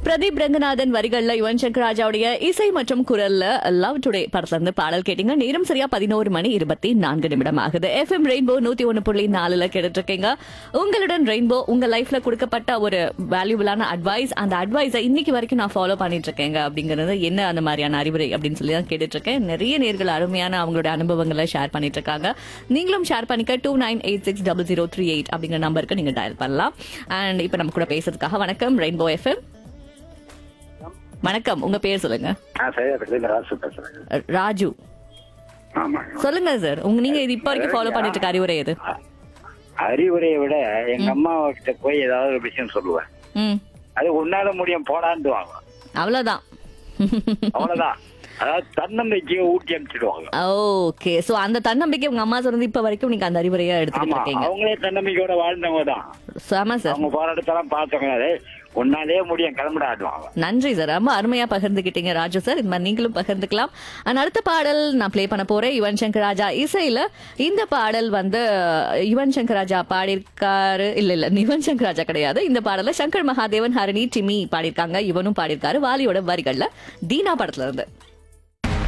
பிரதீப் ரங்கநாதன் வரிகள்ல யுவன் சங்கர் ராஜாவுடைய இசை மற்றும் குரல்ல லவ் டுடே படத்துல இருந்து பாடல் கேட்டீங்க நேரம் சரியா பதினோரு மணி இருபத்தி நான்கு நிமிடம் ஆகுது எஃப்எம் ரெயின்போ நூத்தி ஒன்னு புள்ளி நாலுல கேட்டுட்டு இருக்கீங்க உங்களுடன் ரெயின்போ உங்க லைஃப்ல கொடுக்கப்பட்ட ஒரு வேல்யூபிளான அட்வைஸ் அந்த அட்வைஸை இன்னைக்கு வரைக்கும் நான் ஃபாலோ பண்ணிட்டு இருக்கேங்க அப்படிங்கறது என்ன அந்த மாதிரியான அறிவுரை அப்படின்னு சொல்லி தான் கேட்டுட்டு இருக்கேன் நிறைய நேர்கள் அருமையான அவங்களோட அனுபவங்களை ஷேர் பண்ணிட்டு இருக்காங்க நீங்களும் ஷேர் பண்ணிக்க two nine eight six double zero three eight அப்படிங்கிற நம்பருக்கு நீங்க டயல் பண்ணலாம் அண்ட் இப்போ நம்ம கூட பேசுறதுக்காக வணக்கம் ரெயின்போ எஃப்எம் வணக்கம் உங்க பேர் சொல்லுங்க ஆ சரியா பேசுறேன் ராசு பேசுறேன் அஹ், ராஜு ஆமாங்க சொல்லுங்க சார் உங்க நீங்க இது இப்ப வரைக்கும் ஃபாலோ பண்ணிட்டு இருக்க அறிவுரை எது அறிவுரையை விட எங்க அம்மா கிட்ட போய் ஏதாவது ஒரு விஷயம் சொல்லுவேன் ம் அது உன்னால முடியும் போடான்னு வாங்க அவ்வளவுதான் அவ்வளவுதான் அதாவது தன்னம்பிக்கையை ஊட்டி அனுப்பிச்சிடுவாங்க ஓகே சோ அந்த தன்னம்பிக்கை உங்க அம்மா சொன்னது இப்ப வரைக்கும் நீங்க அந்த அறிவுரையா எடுத்துக்கிட்டு ஆமா இருக்கீங்க அவங்களே தன்னம்பிக்கையோட வாழ்ந்தவங்க தான் ஆமா சார் அவங்க போராட்டத்தெல்லாம் பார்த்தவங்க உன்னாலே முடியும் கிளம்பிட ஆடுவாங்க நன்றி சார் ரொம்ப அருமையா பகிர்ந்துக்கிட்டீங்க ராஜு சார் இது மாதிரி நீங்களும் பகிர்ந்துக்கலாம் And அடுத்த பாடல் நான் ப்ளே பண்ண போறேன் யுவன் சங்கர் ராஜா இசையில இந்த பாடல் வந்து யுவன் சங்கர் ராஜா பாடியிருக்காரு இல்ல இல்ல யுவன் சங்கர் ராஜா கிடையாது இந்த பாடல சங்கர் மகாதேவன் ஹரணி டிமி பாடியிருக்காங்க இவனும் பாடியிருக்காரு வாலியோட வரிகள்ல தீனா படத்துல இருந்து